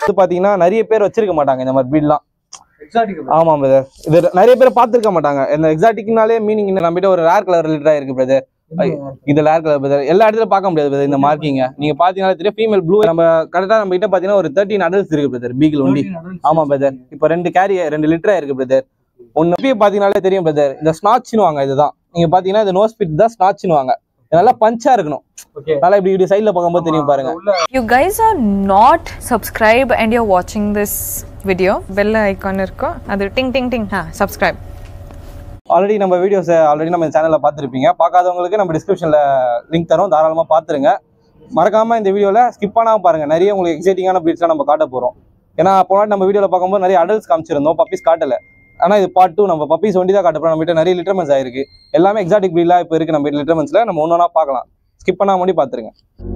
இது பாத்தீங்கன்னா நிறைய பேர் வச்சிருக்க மாட்டாங்க இந்த மாதிரி பீட்லாம் எக்ஸாட்டிக் ஆமா பிரதர் இது நிறைய பேர் பார்த்திருக்க மாட்டாங்க இந்த எக்ஸாட்டிக்னாலே மீனிங் நம்மகிட்ட ஒரு ரேர் கலர் ரிலேட்டடா இருக்கு பிரதர் இது ரேர் கலர் பிரதர் எல்லா இடத்துல பார்க்க முடியாது பிரதர் இந்த மார்க்கிங்க நீங்க பாத்தீங்கன்னா தெரியும் ஃபீமேல் ப்ளூ நம்ம கரெக்டா நம்ம கிட்ட பாத்தீங்கன்னா ஒரு தேர்ட்டின் அடல்ட்ஸ் இருக்கு பிரதர் பீகிள் ஒண்டி ஆமா பிரதர் இப்போ ரெண்டு கேரி ரெண்டு லிட்டரா இருக்கு பிரதர் ஒன்னு இப்பயே பாத்தீங்கன்னாலே தெரியும் பிரதர் இந்த ஸ்னாட்ச்னு வாங்க இதுதான் நீங்க பாத்தீங்கன்னா இந்த நோஸ் பிட் தான் ஸ்னாட்ச்னு வாங்க இது நல்லா பஞ்சா இருக்கணும் ஓகே நல்லா இப்படி இப்படி சைடுல பார்க்கும்போது தெரியும் பாருங்க உள்ள you guys are not subscribed and you're watching this video bell icon irko adu ting ting ting ha subscribe already நம்ம வீடியோஸ் ஆல்ரெடி நம்ம சேனல்ல பார்த்துருப்பீங்க பார்க்காதவங்களுக்கு நம்ம டிஸ்கிரிப்ஷன்ல லிங்க் தரோம் தாராளமா பார்த்துருங்க மறக்காம இந்த வீடியோல ஸ்கிப் பண்ணாம பாருங்க நிறைய உங்களுக்கு எக்ஸைட்டிங்கான ப்ரீட்ஸ்லாம் நம்ம காட்ட போறோம் ஏன்னா போனா நம்ம வீடியோல பார்க்கும்போது நிறைய அடல்ட்ஸ் காமிச்சிருந்தோம் பப்பீஸ் காட்டல ஆனா இது பார்ட் டூ நம்ம பப்பீஸ் ஒண்டி தான் காட்ட போறோம் நம்ம கிட்ட நிறைய லிட்டர்மென்ஸ் ஆயிருக்கு எல்லாமே எக்ஸாட்டிக் ப்ரீட்லாம் இப்போ இருக்கு நம்ம லிட்டர்மென்ஸ்ல நம்ம ஒன்னொன்னா பார்க்கலாம் ஸ்கிப் பண்ணாம முடி பார்த்துருங்க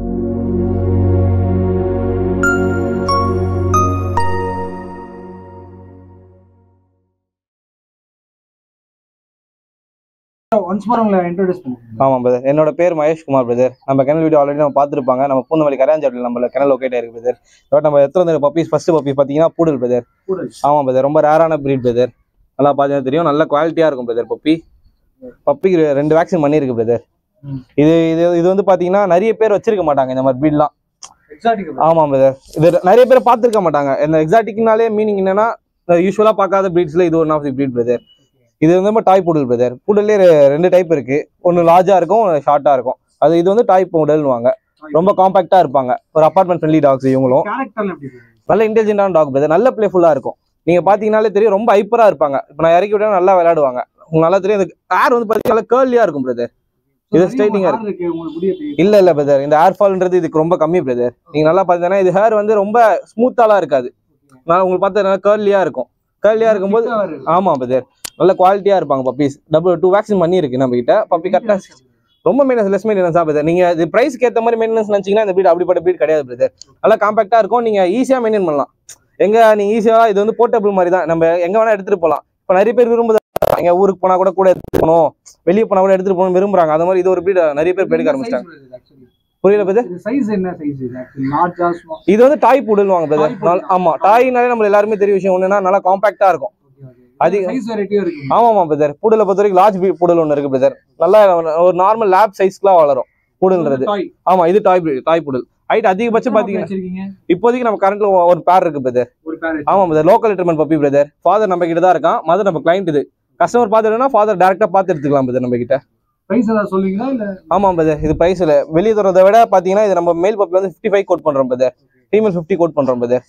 ஒன்ஸ் மோர் உங்களை இன்ட்ரோடியூஸ் பண்ணுங்க ஆமாம் பிரதர் என்னோட பேர் மகேஷ் குமார் பிரதர் நம்ம கிணல் வீடியோ ஆல்ரெடி நம்ம பார்த்துருப்பாங்க நம்ம பூந்தமல்லி கரையாஞ்சாட்டில் நம்ம கிணல் லொக்கேட் ஆயிருக்கு பிரதர் பட் நம்ம எத்தனை வந்து பப்பீஸ் ஃபர்ஸ்ட் பப்பி பார்த்தீங்கன்னா பூடல் பிரதர் கூட ஆமாம் பிரதர் ரொம்ப ரேரான பிரீட் பிரதர் நல்லா பார்த்தீங்கன்னா தெரியும் நல்ல குவாலிட்டியாக இருக்கும் பிரதர் பப்பி பப்பிக்கு ரெண்டு வேக்சின் பண்ணியிருக்கு பிரதர் ம். இது இது இது வந்து பார்த்தீங்கன்னா நிறைய பேர் வச்சிருக்க மாட்டாங்க இந்த மாதிரி ப்ரீட்லாம் எக்ஸாட்டிக் ஆமாம் பிரதர் இது நிறைய பேர் பார்த்துருக்க மாட்டாங்க இந்த எக்ஸாட்டிக்னாலே மீனிங் என்னன்னா யூஸ்வலாக பார்க்காத ப்ரீட்ஸில் இது one of the breed brother இது வந்து நம்ம டாய் புடல் பிரதர் புடல்லே ரெண்டு டைப் இருக்கு ஒன்று லார்ஜாக இருக்கும் ஒன்று ஷார்ட்டாக இருக்கும் அது இது வந்து டாய் புடல்னுவாங்க ரொம்ப காம்பாக்டாக இருப்பாங்க ஒரு அப்பார்ட்மெண்ட் ஃப்ரெண்ட்லி டாக்ஸ் இவங்களும் கேரக்டர்ல எப்படி இருக்கு? நல்ல இன்டெலிஜென்டான டாக் பிரதர் நல்ல பிளேஃபுல்லாக இருக்கும் நீங்கள் பார்த்தீங்கனாலே தெரியும் ரொம்ப ஹைப்பராக இருப்பாங்க இப்போ நான் இறக்கி விட்டா நல்லா விளையாடுவாங்க உங்களுக்கு நல்லா தெரியும் இந்த ஏர் வந்து பார்த்தீங்கன்னா கேர்லியாக இருக்கும் பிரதர் இது நிறைய straighting ஆ hair இருக்கு உங்களுக்கு முடி எப்படி இல்ல இல்ல பிரதர் இந்த ஹேர் ஃபால்ன்றது இதுக்கு ரொம்ப கம்மி பிரதர் நீங்க நல்லா பாத்தீங்கன்னா இது ஹேர் வந்து ரொம்ப ஸ்மூத்தாலாம் இருக்காது நான் உங்களுக்கு பார்த்தா கேர்லியா இருக்கும் கேர்லியா இருக்கும்போது thick ஆ இருக்கு. ஆமா பிரதர் நல்ல குவாலிட்டியா இருப்பாங்க பப்பீஸ் டபுள் டூ வேக்சின் பண்ணி இருக்கு நம்ம கிட்ட பப்பி கரெக்டா ரொம்ப மெயின்டெனன்ஸ் லெஸ் மெயின்டெனன்ஸா பிரதர் நீங்க இது பிரைஸ்க்கு ஏத்த மாதிரி மெயின்டெனன்ஸ் நினைச்சீங்கன்னா இந்த பீட் அப்படிப்பட்ட பீட் கிடையாது பிரதர் நல்லா காம்பாக்டா இருக்கும் நீங்க ஈஸியா மெயின்டைன் பண்ணலாம் எங்க நீங்க ஈஸியா இது வந்து போர்ட்டபிள் மாதிரி தான் நம்ம எங்க வேணா எடுத்துட்டு போகலாம் இப்போ நிறைய பேர் விரும்புது எங்க ஊருக்கு போனா கூட கூட எடுத்துட்டு போகணும் வெளியே போனா கூட எடுத்துட்டு போகணும் விரும்புறாங்க அந்த மாதிரி இது ஒரு பீட் நிறைய பேர் எடுக்க ஆரம்பிச்சிட்டாங்க Size வருது actually. புரியல பிரதர் இது சைஸ் என்ன சைஸ் இது ஆக்சுவலி லார்ஜா ஸ்மால் இது வந்து டாய் புடல்வாங்க Toy பிரதர் poodle. ஆமா டாய்னாலே நம்ம எல்லாருமே தெரிய விஷயம் ஒண்ணுன்னா நல்லா காம்பாக்டா இருக்கும் அதிக- சைஸ் வெரைட்டியும் இருக்கு ஆமாமா பிரதர் பூடலை பொறுத்த வரைக்கும் லார்ஜ் புடல் ஒன்று இருக்கு பிரதர் நல்லா ஒரு நார்மல் லேப் சைஸ்க்குலாம் வளரும் புடல்ன்றது டாய் ஆமா இது டாய் breed, டாய் புடல் ஹைட் அதிகபட்சம் பாத்தீங்கன்னா வச்சிருக்கீங்க இப்போதைக்கு நம்ம கரண்ட்ல ஒரு பேர் இருக்கு பிரதர் ஒரு பேர் ஆமா brother local littermate puppy brother father நம்ம கிட்ட தான் இருக்கான் மதர் நம்ம கிளைண்ட் இது கஸ்டமர் பார்த்துட்டுனா ஃபாதர் டேரக்டா பார்த்து எடுத்துக்கலாம் பிரதர் நம்ம கிட்ட பிரைஸ் ஏதாவது சொல்லுவீங்களா இல்ல ஆமா பிரதர் இது பிரைஸ்ல வெளியே தரதை விட பாத்தீங்கன்னா இது நம்ம மேல் பப்பி வந்து 55 ஃபைவ் கோட் பண்றோம் பிரதர் ஃபீமேல் 50 கோட் பண்றோம் பிரதர்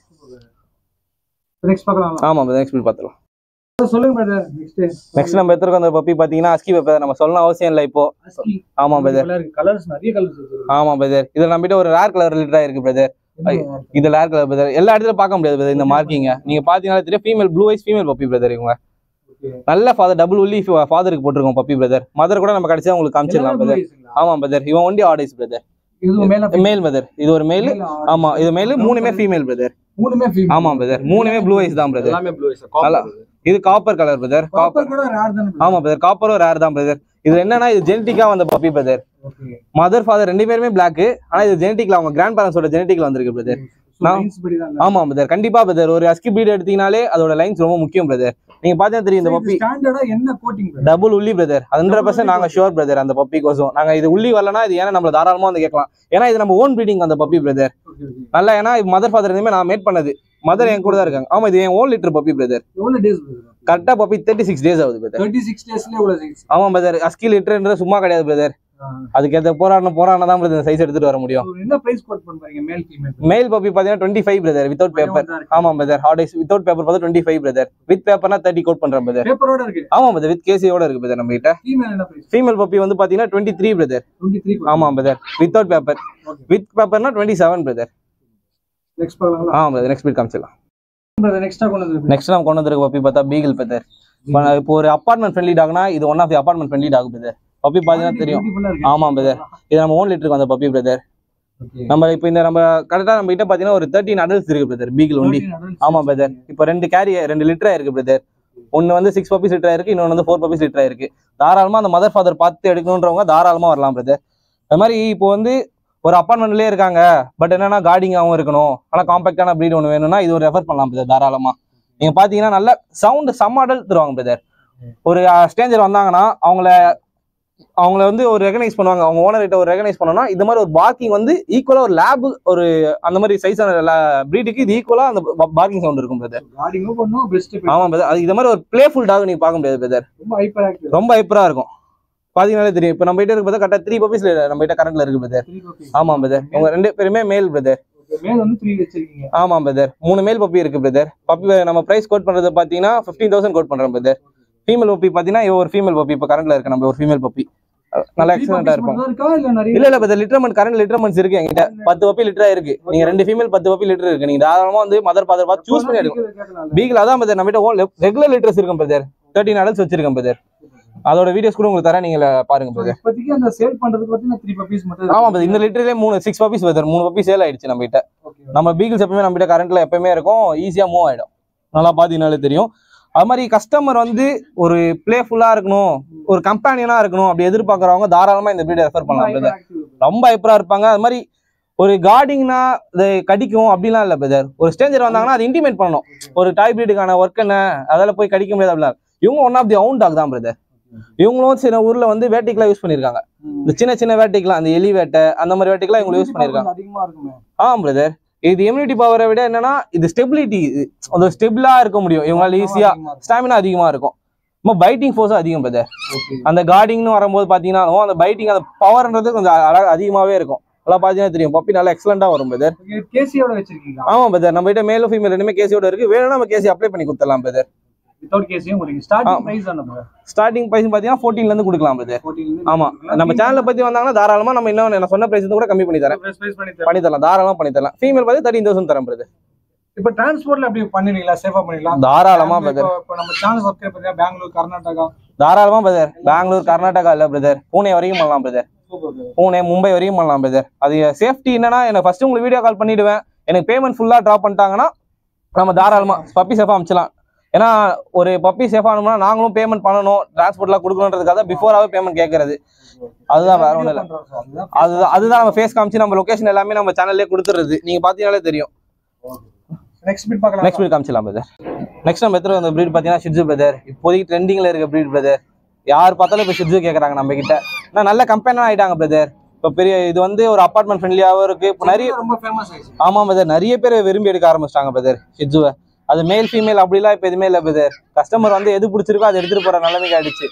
நெக்ஸ்ட் பார்க்கலாம் ஆமா பிரதர் நெக்ஸ்ட் பார்த்துலாம் சொல்லுங்க பிரதர் நெக்ஸ்ட் நெக்ஸ்ட் நம்ம எடுத்துருக்க அந்த பப்பி பாத்தீங்கன்னா அஸ்கி பேப்பர் நம்ம சொல்லணும் அவசியம் இல்லை இப்போ அஸ்கி ஆமா பிரதர் கலர்ஸ் நிறைய கலர்ஸ் இருக்கு ஆமா பிரதர் இதுல நம்மகிட்ட ஒரு ரேர் கலர் ரிலேட்டடா இருக்கு பிரதர் இது ரேர் கலர் பிரதர் எல்லா இடத்துல பார்க்க முடியாது பிரதர் இந்த மார்க்கிங்க நீங்க பாத்தீங்கன்னா தெரியும் female blue eyes female puppy brother இவங்க நல்ல ஃபாதர் டபுள் உள்ளி ஃபாதருக்கு போட்டிருக்கோம் பப்பி பிரதர் மதர் கூட நம்ம கடைசியா உங்களுக்கு காமிச்சிடலாம் பிரதர் ஆமா பிரதர் இவன் ஒண்டி ஆடைஸ் பிரதர் இது மேல மேல் பிரதர் இது ஒரு மேல் ஆமா இது மேல் மூணுமே ஃபீமேல் பிரதர் மூணுமே female. ஆமா பிரதர் மூணுமே ப்ளூ ஐஸ் தான் பிரதர் எல்லாமே ப்ளூ நல்லா. இது copper colour brother Copper copper கூட rare தானே bro? ஆமா பிரதர் காப்பரும் ரேர் தான் பிரதர் இது என்னன்னா இது ஜெனட்டிக்கா வந்த puppy brother Okay. Mother father ரெண்டு பேருமே பிளாக் ஆனா இது ஜெனட்டிக்ல அவங்க கிராண்ட் பேரண்ட்ஸோட ஜெனட்டிக்ல வந்திருக்கு பிரதர் So, நான்- lines படி தான் ஆமா பிரதர் கண்டிப்பா பிரதர் ஒரு அஸ்கி பீட் எடுத்தீங்கனாலே அதோட லைன்ஸ் ரொம்ப முக்கியம் பிரதர் நீங்க பார்த்தா தெரியும் இந்த பப்பி ஸ்டாண்டர்டா என்ன கோட்டிங் டபுள் உள்ளி பிரதர் ஹண்ட்ரட் பர்சன்ட் நாங்க ஷுவர் பிரதர் அந்த பப்பி கோசம் நாங்க இது உள்ளி வரலனா இது ஏன்னா நம்ம தாராளமா வந்து கேட்கலாம் ஏன்னா இது நம்ம ஓன் ப்ரீடிங் அந்த பப்பி பிரதர் நல்லா ஏன்னா மதர் ஃபாதர் ரெண்டுமே நான் மேட் பண்ணது மதர் என் கூட தான் இருக்காங்க ஆமா இது என் ஓன் லிட்டர் பப்பி பிரதர் எவ்வளவு டேஸ் கரெக்டா பப்பி தேர்ட்டி சிக்ஸ் டேஸ் ஆகுது பிரதர் தேர்ட்டி சிக்ஸ் டேஸ்ல எவ்வளவு சைஸ் ஆமா பிரதர் அஸ்கி லிட்டர்ன்றது சும்மா கிடையாது பிரதர் அதுக்கேற்ற போராடணும் போராடினா தான் பிரதர் சைஸ் எடுத்துட்டு வர முடியும் என்ன பிரைஸ் கோட் பண்றீங்க மேல் ஃபீமேல் மேல் பப்பி பாத்தீங்கன்னா twenty five brother without paper ஆமா brother hard eyes without paper பார்த்தா டுவெண்ட்டி ஃபைவ் பிரதர் வித் பேப்பர்னா தேர்ட்டி கோட் பண்றேன் பிரதர் பேப்பரோட இருக்கு ஆமா பிரதர் வித் கேசியோட இருக்கு பிரதர் நம்ம கிட்ட ஃபீமேல் என்ன பிரைஸ் ஃபீமேல் பப்பி வந்து பாத்தீங்கன்னா twenty three brother twenty three ஆமா brother without paper Okay. With பேப்பர்னா டுவெண்ட்டி செவன் பிரதர் நெக்ஸ்ட் பார்க்கலாம் ஆமா பிரதர் நெக்ஸ்ட் பீட் காமிச்சிடலாம் நெக்ஸ்டா கொண்டு வந்து நெக்ஸ்ட் நம்ம கொண்டு வந்திருக்க பப்பி பார்த்தா பீகிள் பிரதர் இப்போ ஒரு அப்பார்ட்மெண்ட் ஃப்ரெண்ட்லி டாக்னா இது one of the apartment friendly dog brother puppy பாத்தீங்கன்னா தெரியும் ஆமா பிரதர் இது நம்ம ஓன் லிட்டருக்கு வந்த பப்பி பிரதர் நம்ம இப்போ இந்த நம்ம கரெக்டா நம்ம கிட்ட பாத்தீங்கன்னா ஒரு தேர்ட்டின் அடல்ட்ஸ் இருக்கு பிரதர் பீகிள் ஒண்டி ஆமா பிரதர் இப்போ ரெண்டு கேரி ரெண்டு லிட்டரா இருக்கு பிரதர் ஒன்னு வந்து சிக்ஸ் பப்பீஸ் லிட்டரா இருக்கு இன்னொன்று வந்து ஃபோர் பப்பீஸ் லிட்டரா இருக்கு தாராளமா அந்த மதர் ஃபாதர் பார்த்து எடுக்கணுன்றவங்க தாராளமா வரலாம் பிரதர் அது மாதிரி இப்போ வந்து ஒரு அப்பார்ட்மெண்ட்லயே இருக்காங்க பட் என்னன்னா கார்டிங்காகவும் இருக்கணும் ஆனால் காம்பாக்டான ப்ரீட் ஒன்று வேணும்னா இது ஒரு ரெஃபர் பண்ணலாம் பிரதர் தாராளமா நீங்க பாத்தீங்கன்னா நல்ல சவுண்ட் செம்ம அடல் தருவாங்க பிரதர் ஒரு ஸ்டேஞ்சர் வந்தாங்கன்னா அவங்கள அவங்கள வந்து ஒரு ரெகனைஸ் பண்ணுவாங்க அவங்க ஓனர் கிட்ட ஒரு ரெகனைஸ் பண்ணோம்னா இந்த மாதிரி ஒரு பார்க்கிங் வந்து ஈக்குவலா ஒரு லேப் ஒரு அந்த மாதிரி சைஸான ப்ரீடுக்கு இது ஈக்குவலா அந்த பார்க்கிங் சவுண்ட் இருக்கும் பிரதர் கார்டிங்கும் பண்ணும் பெஸ்ட் ஆமா பிரதர் அது இது மாதிரி ஒரு பிளேஃபுல் டாக் நீங்க பார்க்க முடியாது பிரதர் ரொம்ப ஹைப்பர் ஆக்டிவ் ரொம்ப ஹைப்பரா இருக்கும் பாத்தீங்கன்னாலே தெரியும் இப்போ நம்ம கிட்ட இருக்கு பார்த்தா கரெக்டாக த்ரீ பப்பீஸ் நம்ம கிட்ட கரண்ட்ல இருக்கு பிரதர் ஆமா பிரதர் உங்க ரெண்டு பேருமே மேல் பிரதர் மேல் வந்து த்ரீ வச்சிருக்கீங்க ஆமா பிரதர் மூணு மேல் பப்பி இருக்கு பிரதர் பப்பி நம்ம பிரைஸ் கோட் பண்றது பாத்தீங்கன்னா ஃபிஃப்டீன் தௌசண்ட் கோட் பண்றோம் பிரதர் ஃபீமேல் பப்பி பாத்தீங்கன்னா இவ ஒரு ஃபீமேல் பப்பி இப்போ கரண்ட்ல இருக்கு நம்ம ஒரு ஃபீமேல் பப்பி நல்லா எக்ஸலண்டா இருப்பாங்க இருக்கா இல்ல நிறைய இல்ல இல்ல பிரதர் லிட்டர்மெண்ட் கரண்ட் லிட்டர்மெண்ட்ஸ் இருக்கு என்கிட்ட பத்து பப்பி லிட்டரா இருக்கு நீங்க ரெண்டு ஃபீமேல் பத்து பப்பி லிட்டர் இருக்கு நீங்க தாராளமா வந்து மதர் ஃபாதர் பார்த்து சூஸ் பண்ணி எடுக்கும் கேட்கலாம் பீகில் அதான் பிரதர் நம்ம கிட்ட ரெகுலர் லிட்டர்ஸ் இருக்கும் பிரதர் தேர்ட்டின் அடல்ஸ் வச்சிருக்கேன் பிரதர் அதோட வீடியோஸ் கூட உங்களுக்கு தரேன் நீங்க பாருங்க பிரதர் இப்போதைக்கு அந்த சேல் பண்றதுக்கு பாத்தீங்கன்னா த்ரீ பப்பீஸ் மட்டும் ஆமா பிரதர் இந்த லிட்டர்லயே மூணு சிக்ஸ் பப்பீஸ் பிரதர் மூணு பப்பி சேல் ஆயிடுச்சு நம்ம கிட்ட ஓகே நம்ம பீகிள்ஸ் எப்பவுமே நம்ம கிட்ட கரண்ட்ல எப்பவுமே இருக்கும் ஈஸியா மூவ் ஆயிடும் நல்லா பாத்தீங்கனாலே தெரியும் அது மாதிரி கஸ்டமர் வந்து ஒரு பிளேஃபுல்லா இருக்கணும் ஒரு கம்பெனியனா இருக்கணும் அப்படி எதிர்பார்க்கறவங்க தாராளமா இந்த பிரீடை ரெஃபர் பண்ணலாம் பிரதர் ரொம்ப ஹைப்பரா இருப்பாங்க அது மாதிரி ஒரு கார்டிங்னா இது கடிக்கும் அப்படிலாம் இல்ல பிரதர் ஒரு ஸ்டேஞ்சர் வந்தாங்கன்னா அது இன்டிமேட் பண்ணணும் ஒரு டாய் பிரீடுக்கான ஒர்க் என்ன அதால போய் கடிக்க முடியாது அப்படிலாம் இல்ல. இவங்க one of the hound dog தான் பிரதர் இவங்களும் சில ஊர்ல வந்து வேட்டைக்கெல்லாம் யூஸ் பண்ணிருக்காங்க இந்த சின்ன சின்ன வேட்டைக்கெல்லாம் அந்த எலி வேட்டை அந்த மாதிரி வேட்டைக்கெல்லாம் இவங்க யூஸ் பண்ணிருக்காங்க அதிகமா இருக்குமே ஆ பிரதர் இது இம்யூனிட்டி பவரை விட என்னன்னா இது ஸ்டெபிலிட்டி அந்த ஸ்டெபிளா இருக்க முடியும் இவங்களால ஈஸியா ஸ்டாமினா அதிகமா இருக்கும் ரொம்ப பைட்டிங் ஃபோர்ஸும் அதிகம் பிரதர் ஓகே அந்த கார்டிங்னு வரும்போது பாத்தீங்கன்னா அந்த பைட்டிங் அந்த பவர்ன்றது கொஞ்சம் அழகா அதிகமாவே இருக்கும் அதெல்லாம் பாத்தீங்கன்னா தெரியும் பப்பி நல்லா எக்ஸலண்டா வரும் பிரதர் கேசியோட வச்சிருக்கீங்க ஆமா பிரதர் நம்ம கிட்ட மேலும் ஃபீமேல் ரெண்டுமே கேசியோட இருக்கு வேணும்னா நம்ம கேசி அப்ளை பண்ணி கொடுத்துடலாம் பிரதர் வித்தவுட் கேசியும் உங்களுக்கு ஸ்டார்டிங் பிரைஸ் என்ன ப்ரோ ஸ்டார்டிங் பிரைஸ் பாத்தீங்கன்னா 14 ல இருந்து கொடுக்கலாம் பிரதர் 14 ஆமா நம்ம சேனலை பத்தி வந்தாங்கன்னா தாராளமா நம்ம இன்னும் நான் சொன்ன பிரைஸ் கூட கம்மி பண்ணி தரேன் பிரைஸ் பண்ணி தரேன் பண்ணி தரலாம் தாராளமா பண்ணி தரலாம் ஃபீமேல் பார்த்து தேர்ட்டின் தௌசண்ட் தரேன் பிரதர் இப்போ டிரான்ஸ்போர்ட்ல அப்படி பண்ணிடுவீங்களா சேஃபா பண்ணிடலாம் தாராளமா பிரதர் இப்போ இப்போ நம்ம சேனல் சப்ஸ்கிரைப் பண்ணா பெங்களூர் கர்நாடகா தாராளமா பிரதர் பெங்களூர் கர்நாடகா இல்ல பிரதர் பூனே வரைக்கும் பண்ணலாம் brother super bro Pune Mumbai வரைக்கும் பண்ணலாம் பிரதர் அது சேஃப்டி என்னன்னா எனக்கு ஃபர்ஸ்ட் உங்களுக்கு வீடியோ கால் பண்ணிடுவேன் எனக்கு பேமெண்ட் ஃபுல்லா ட்ராப் பண்ணிட்டாங்கன்னா நம்ம தாராளமா பப்பி சேஃபா அமிச்சலாம் ஏன்னா ஒரு பப்பி சேஃபா அனுப்புனா நாங்களும் பேமெண்ட் பண்ணணும் டிரான்ஸ்போர்ட்லாம் கொடுக்கணுன்றதுக்காக பிஃபோராவே பேமெண்ட் கேட்கறது அதுதான் வேற ஒண்ணும் இல்ல அதுதான் அதுதான் நம்ம ஃபேஸ் காமிச்சு நம்ம லொகேஷன் எல்லாமே நம்ம சேனல்லே கொடுத்துறது நீங்க பாத்தீங்கன்னாலே தெரியும் நெக்ஸ்ட் பீட் பார்க்கலாம் நெக்ஸ்ட் வீக் காமிச்சலாம் பிரதர் நெக்ஸ்ட் நம்ம எத்தனை அந்த ப்ரீட் பார்த்தீங்கன்னா ஷிட்ஜு பிரதர் இப்போதைக்கு ட்ரெண்டிங்ல இருக்க ப்ரீட் பிரதர் யார் பார்த்தாலும் இப்போ ஷிட்ஜு கேட்குறாங்க நம்ம கிட்ட ஆனால் நல்ல கம்பெனியாக ஆயிட்டாங்க பிரதர் இப்போ பெரிய இது வந்து ஒரு அப்பார்ட்மெண்ட் ஃப்ரெண்ட்லியாகவும் இருக்கு இப்போ நிறைய ரொம்ப ஃபேமஸ் ஆயிடுச்சு ஆமாம் பிரதர் நிறைய பேர் விரும்பி எடுக்க ஆரம்பிச்சிட்டாங்க பிரதர் ஷிட்ஜுவை அது மேல் ஃபீமேல் அப்படிலாம் இப்போ எதுவுமே இல்லை பிரதர் கஸ்டமர் வந்து எது பிடிச்சிருக்கோ அதை எடுத்துட்டு போற நிலைமைக்கு ஆயிடுச்சு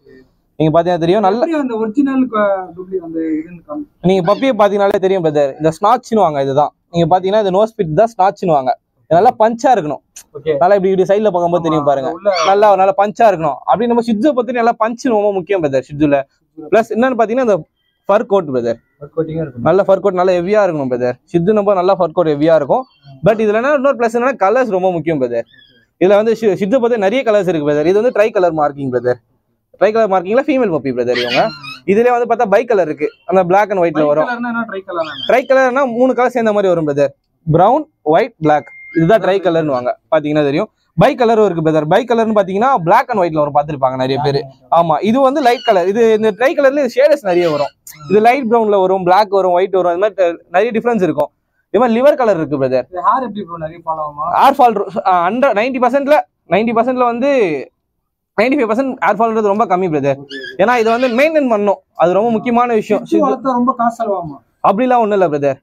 நீங்க பாத்தீங்கன்னா தெரியும் நல்ல எப்படி அந்த ஒரிஜினல் டூப்ளி அந்த இதுன்னு காமி நீங்க பப்பியை பாத்தீங்கன்னாலே தெரியும் பிரதர் இந்த ஸ்னாட்ச்னு வாங்க இதுதான் நீங்க பாத்தீங்கன்னா இது நோஸ் பிட் தான் ஸ்னாட்ச்னு வாங்க இது நல்லா பஞ்சா இருக்கணும் ஓகே நல்லா இப்படி இப்படி சைட்ல பார்க்கும்போது தெரியும் பாருங்க உள்ள நல்லா நல்லா பஞ்சா இருக்கணும் அப்படி நம்ம ஷிட்ஜு பத்தி நல்லா பஞ்சு ரொம்ப முக்கியம் பிரதர் ஷிட்ஜுல பிளஸ் என்னன்னு பாத்தீங்கன்னா இந்த ஃபர் கோட் பிரதர் கோட்டிங்கா இருக்கும் நல்ல ஃபர் கோட் நல்லா ஹெவியா இருக்கணும் பிரதர் ஷிட்ஜு நம்ம நல்லா ஃபர் கோட் ஹெவியா இருக்கும் பட் இதுல என்ன இன்னொரு பிளஸ் என்னன்னா கலர்ஸ் ரொம்ப முக்கியம் பிரதர் இதுல வந்து ஷிட்ஜு பத்தி நிறைய கலர்ஸ் இருக்கு பிரதர் இது வந்து tri colour marking brother tri colour மார்க்கிங்ல ஃபீமேல் பப்பி பிரதர் இவங்க இதுல வந்து பார்த்தா பை கலர் இருக்கு அந்த பிளாக் அண்ட் ஒயிட்ல வரும் கலர்னா என்ன ட்ரை கலர் ட்ரை கலர்னா மூணு கலர் சேர்ந்த மாதிரி வரும் பிரதர் பிரவுன் ஒயிட் பிளாக் இதுதான் ட்ரை கலர்னு வாங்க பாத்தீங்கன்னா தெரியும் பை கலரும் இருக்கு பிரதர் பை கலர்னு பாத்தீங்கன்னா பிளாக் அண்ட் ஒயிட்ல வரும் பார்த்திருப்பாங்க நிறைய பேர் ஆமா இது வந்து லைட் கலர் இது இந்த ட்ரை கலர்ல ஷேடஸ் நிறைய வரும் இது லைட் ப்ரௌன்ல வரும் பிளாக் வரும் ஒயிட் வரும் அது மாதிரி நிறைய டிஃபரன்ஸ் இருக்கும் இது மாதிரி லிவர் கலர் இருக்கு பிரதர் ஹேர் எப்படி ப்ரோ நிறைய ஃபாலோ ஆகுமா ஏர் ஃபால் ஹண்ட்ரட் நைன்டி பர்சன்ட்ல நைன்டி பர்சன்ட்ல வந்து நைன்டி ஃபைவ் பர்சன்ட் ஏர் ஃபால்ன்றது ரொம்ப கம்மி பிரதர் ஏன்னா இது வந்து மெயின்டைன் பண்ணணும் அது ரொம்ப முக்கியமான விஷயம் சிச்சு வளர்த்தா ரொம்ப காசு செலவாகுமா அப்படிலாம் ஒண்ணும் இல்ல பிரதர்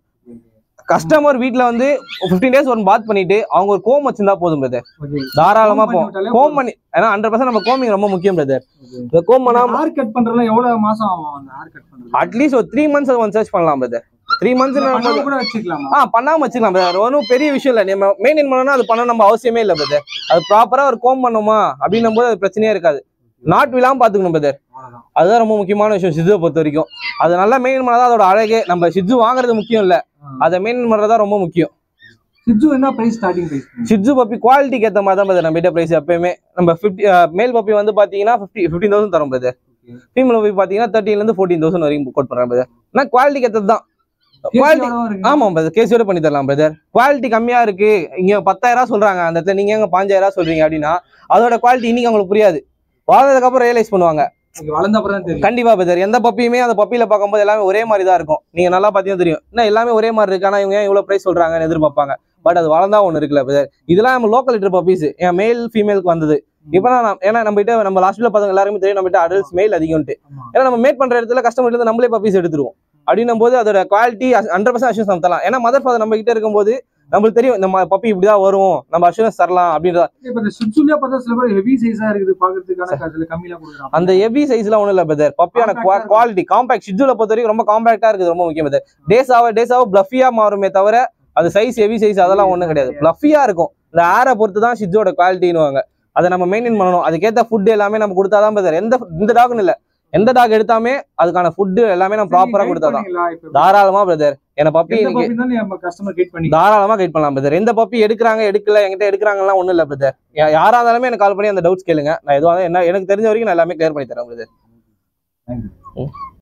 கஸ்டமர் வீட்ல வந்து 15 டேஸ் ஒன் பாத் பண்ணிட்டு அவங்க ஒரு கோம் வச்சிருந்தா போதும் பிரதர் ஓகே தாராளமா Comb போ பண்ணி விட்டாலே கோம் பண்ணி ஏன்னா ஹண்ட்ரட் பர்சன்ட் நம்ம கோமிங் ரொம்ப முக்கியம் பிரதர் இந்த கோம் பண்ணாம ஹேர் கட் பண்றதுல எவ்வளவு மாசம் ஆகும் அந்த ஹேர் கட் பண்றது அட்லீஸ்ட் ஒரு த்ரீ மந்த்ஸ் ஒன் சர்ச் பண்ணலாம் பிரதர் த்ரீ மந்த்ஸ் பண்ணாம கூட வச்சுக்கலாமா ஆ பண்ணாம வச்சுக்கலாம் பிரதர் ஒன்றும் பெரிய விஷயம் இல்லை நம்ம மெயின்டைன் பண்ணணும் அது பண்ண நம்ம அவசியமே இல்லை பிரதர் அது ப்ராப்பரா ஒரு கோம் பண்ணுமா அப்படின்னும் போது அது பிரச்சனையே இருக்காது நாட் விழாம பாத்துக்கணும் பிரதர் அவ்வளவுதான். அதுதான் ரொம்ப முக்கியமான விஷயம் ஷிஜுவை பொறுத்த வரைக்கும் அது நல்லா மெயின்டைன் பண்ணாதான் அதோட அழகே நம்ம ஷிஜு வாங்குறது முக்கியம் இல்ல அதை மெயின்டைன் பண்றதா ரொம்ப முக்கியம் சிச்சு என்ன price starting price shih tzu puppy குவாலிட்டிக்கு ஏற்ற மாதிரி தான் பிரதர் நம்ம கிட்ட பிரைஸ் எப்பயுமே நம்ம ஃபிஃப்டி மேல் பப்பி வந்து பாத்தீங்கன்னா ஃபிஃப்டி ஃபிஃப்டீன் தௌசண்ட் தரும் பிரதர் ஃபீமேல் பப்பி பாத்தீங்கன்னா தேர்ட்டில இருந்து ஃபோர்டீன் தௌசண்ட் வரைக்கும் கோட் பண்றேன் பிரதர் ஆனால் குவாலிட்டிக்கு ஏற்றது தான் குவாலிட்டி ஆமா பிரதர் கேஸோட பண்ணி தரலாம் பிரதர் குவாலிட்டி கம்மியா இருக்கு இங்க பத்தாயிரம் ரூபாய் சொல்றாங்க அந்த இடத்துல நீங்க எங்க பாஞ்சாயிரம் ரூபாய் சொல்றீங்க அப்படின்னா அதோட குவாலிட்டி இன்னைக்கு அவங்களுக்கு புரியாது வாழ்ந்ததுக்கு அப்புறம் ரியலைஸ் பண்ணுவாங்க இங்க வளர்ந்த அப்புறம் தான் தெரியும் கண்டிப்பா பிரதர் எந்த பப்பியுமே அந்த பப்பியில பார்க்கும்போது எல்லாமே ஒரே மாதிரி தான் இருக்கும் நீங்க நல்லா பாத்தீங்கன்னா தெரியும் என்ன எல்லாமே ஒரே மாதிரி இருக்கு ஆனா இவங்க ஏன் இவ்வளவு பிரைஸ் சொல்றாங்கன்னு எதிர்பார்ப்பாங்க பட் அது வளர்ந்தா ஒண்ணு இருக்குல்ல பிரதர் இதெல்லாம் நம்ம லோக்கல் லிட்டர் பப்பீஸ் என் மேல் ஃபீமேலுக்கு வந்தது இப்போ நான் ஏன்னா நம்ம கிட்ட நம்ம ஹாஸ்பிட்டல் பார்த்தவங்க எல்லாருமே தெரியும் நம்ம கிட்ட அடல்ட்ஸ் மேல் அதிகம்ட்டு ஆமா. ஏன்னா நம்ம மேட் பண்ற இடத்துல கஸ்டமர் இருந்து நம்மளே பப்பீஸ் எடுத்துருவோம் அப்படின்னும் போது அதோட குவாலிட்டி ஹண்ட்ரட் பர்சன்ட் அஷூஸ் நம்ம தரலாம் ஏன்னா மதர் ஃபாதர் நம்ம கிட்ட இருக்கும்போது நம்மளுக்கு தெரியும் இந்த பப்பி இப்படிதான் வரும் நம்ம அஷூரன்ஸ் தரலாம் அப்படின்றத இப்ப இந்த சுட்சுலயே பார்த்தா சில பேர் ஹெவி சைஸா இருக்குது பாக்குறதுக்கான சில கம்மியில கொடுக்குறாங்க அந்த ஹெவி சைஸ்லாம் ஒன்றும் இல்லை பிரதர் பப்பியான Compact ஆ இருக்கும். குவாலிட்டி காம்பாக்ட் ஷிட்ஜூல பொறுத்த வரைக்கும் ரொம்ப காம்பாக்டா இருக்குது ரொம்ப முக்கியம் பிரதர் டேஸ் ஆக டேஸ் ஆக பிளஃபியா மாறுமே தவிர அது சைஸ் ஹெவி சைஸ் அதெல்லாம் ஒன்றும் கிடையாது பிளஃபியா இருக்கும் இந்த ஏரை பொறுத்து தான் ஷிட்ஜோட குவாலிட்டின்னு அதை நம்ம மெயின்டைன் பண்ணணும் அதுக்கேற்ற ஃபுட் எல்லாமே நம்ம கொடுத்தாதான் பிரதர் எந்த இந்த டாக்னு இல்லை எந்த டாக் எடுத்தாமே அதுக்கான ஃபுட் எல்லாமே நம்ம ப்ராப்பரா கொடுத்தாதான் தாராளமா பிரதர் என்ன பப்பி எந்த இன்னைக்கு puppy தான் நம்ம கஸ்டமர் கேட் பண்ணி தாராளமா கைட் பண்ணலாம் பிரதர் எந்த பப்பி எடுக்கிறாங்க எடுக்கல என்கிட்ட எடுக்கிறாங்கலாம் ஒண்ணும் இல்ல பிரதர் யாரா இருந்தாலுமே எனக்கு கால் பண்ணி அந்த டவுட்ஸ் கேளுங்க நான் எதுவாக என்ன எனக்கு தெரிஞ்ச வரைக்கும் நான் எல்லாமே கிளியர் பண்ணி தரேன் பிரதர்